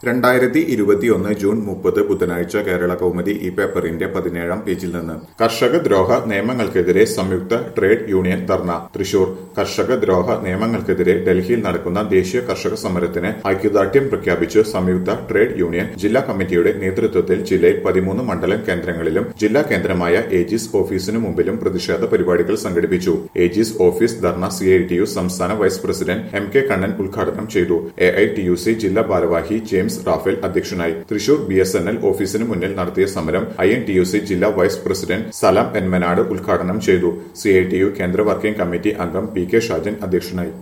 രണ്ടായിരത്തി ഇരുപത്തിയൊന്ന് ജൂൺ മുപ്പത് ബുധനാഴ്ച കേരള കൗമുദി ഈ പേപ്പറിന്റെ പതിനേഴാം പേജിൽ നിന്ന് കർഷക ദ്രോഹ നിയമങ്ങൾക്കെതിരെ സംയുക്ത ട്രേഡ് യൂണിയൻ ധർണ തൃശൂർ കർഷക ദ്രോഹ നിയമങ്ങൾക്കെതിരെ ഡൽഹിയിൽ നടക്കുന്ന ദേശീയ കർഷക സമരത്തിന് ഐക്യദാർഢ്യം പ്രഖ്യാപിച്ച് സംയുക്ത ട്രേഡ് യൂണിയൻ ജില്ലാ കമ്മിറ്റിയുടെ നേതൃത്വത്തിൽ ജില്ലയിൽ പതിമൂന്ന് മണ്ഡലം കേന്ദ്രങ്ങളിലും ജില്ലാ കേന്ദ്രമായ ഏജീസ് ഓഫീസിനു മുമ്പിലും പ്രതിഷേധ പരിപാടികൾ സംഘടിപ്പിച്ചു AG's office dharna C I T U സംസ്ഥാന vice president M K Kannan ഉദ്ഘാടനം ചെയ്തു A I T U C ജില്ലാ ഭാരവാഹി ജെയിംസ് റാഫേൽ അധ്യക്ഷനായി Thrissur B S N L ഓഫീസിന് മുന്നിൽ നടത്തിയ സമരം I N T U C ജില്ലാ വൈസ് പ്രസിഡന്റ് സലാം എൻമനാട് ഉദ്ഘാടനം ചെയ്തു സി ഐ ടി യു കേന്ദ്ര വർക്കിംഗ് കമ്മിറ്റി അംഗം പി കെ ഷാജൻ അധ്യക്ഷനായി